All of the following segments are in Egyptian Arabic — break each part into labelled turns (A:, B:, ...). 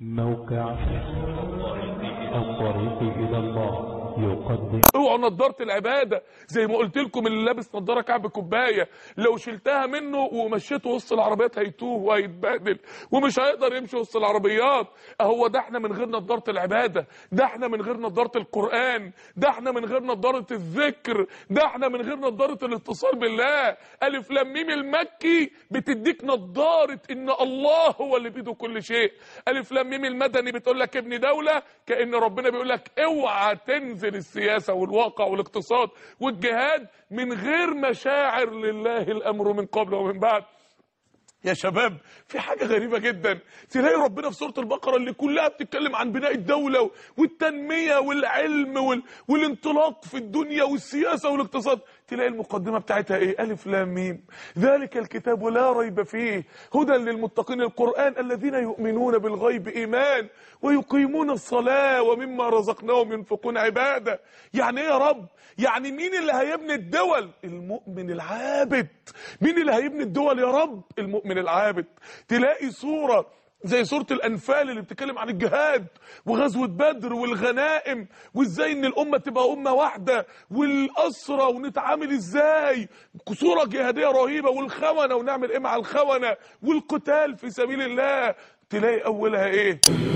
A: موقع الطريق إلى الله يقدم
B: اوعوا نضاره العباده زي ما قلت لكم اللي لابس نضاره كعب كوبايه لو شلتها منه ومشيته وسط العربيات هيتوه وهيتبهدل ومش هيقدر يمشي وسط العربيات اهو ده احنا من غير نضاره العباده ده احنا من غير نضاره القران ده احنا من غير نضاره الذكر ده احنا من غير نضاره الاتصال بالله الف لام ميم المكي بتديك نضاره ان الله هو اللي بيده كل شيء الف لام ميم المدني بتقول لك ابن دوله كان ربنا بيقول لك اوعى تنزل السياسه والواقع والاقتصاد والجهاد من غير مشاعر لله الامر من قبل ومن بعد يا شباب في حاجة غريبة جدا تلاقي ربنا في سورة البقرة اللي كلها بتتكلم عن بناء الدولة والتنمية والعلم وال... والانطلاق في الدنيا والسياسة والاقتصاد تلاقي المقدمة بتاعتها ايه ألف لام ميم ذلك الكتاب لا ريب فيه هدى للمتقين القرآن الذين يؤمنون بالغيب إيمان ويقيمون الصلاة ومما رزقناهم ينفقون عبادة يعني ايه يا رب يعني مين اللي هيبني الدول المؤمن العابد مين اللي هيبني الدول يا رب المؤمن العابد تلاقي صورة زي سورة الأنفال اللي بتتكلم عن الجهاد وغزوة بدر والغنائم وازاي ان الأمة تبقى أمة واحدة والأسرة ونتعامل ازاي صورة جهادية رهيبة والخونة ونعمل ايه مع الخونة والقتال في سبيل الله تلاقي أولها ايه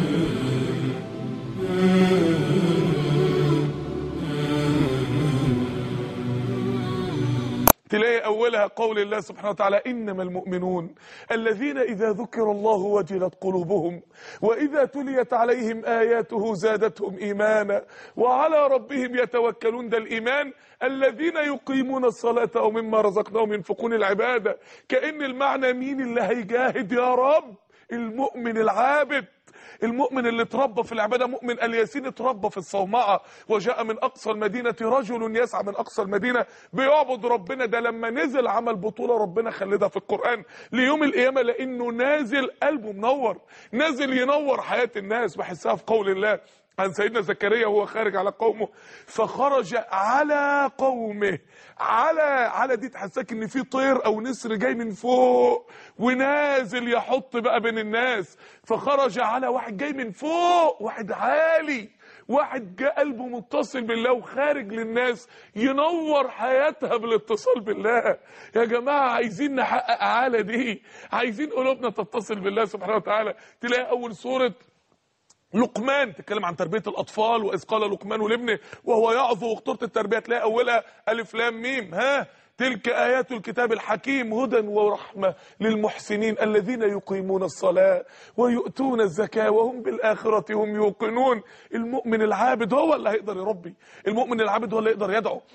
B: تلاقي أولها قول الله سبحانه وتعالى إنما المؤمنون الذين إذا ذكر الله وجلت قلوبهم وإذا تليت عليهم آياته زادتهم إيمانا وعلى ربهم يتوكلون ده الإيمان الذين يقيمون الصلاة ومما رزقناهم ينفقون العبادة كأن المعنى مين اللي هيجاهد يا رب المؤمن العابد المؤمن اللي اتربى في العبادة مؤمن الياسين اتربى في الصومعة وجاء من أقصى المدينة رجل يسعى من أقصى المدينة بيعبد ربنا ده لما نزل عمل بطولة ربنا خلدها في القرآن ليوم القيامة لأنه نازل قلبه منور نازل ينور حياة الناس بحسها في قول الله عن سيدنا زكريا وهو خارج على قومه فخرج على قومه على على دي تحسسك ان في طير او نسر جاي من فوق ونازل يحط بقى بين الناس فخرج على واحد جاي من فوق واحد عالي واحد جاء قلبه متصل بالله وخارج للناس ينور حياتها بالاتصال بالله يا جماعة عايزين نحقق عالة دي عايزين قلوبنا تتصل بالله سبحانه وتعالى تلاقي أول سورة لقمان تتكلم عن تربيه الاطفال واذ قال لقمان لابنه وهو يعظه وخطوره التربيه تلاقي اولها الف لام ميم ها تلك ايات الكتاب الحكيم هدى ورحمه للمحسنين الذين يقيمون الصلاه ويؤتون الزكاه وهم بالاخره هم يوقنون المؤمن العابد هو اللي هيقدر يربي المؤمن العابد هو اللي يقدر يدعو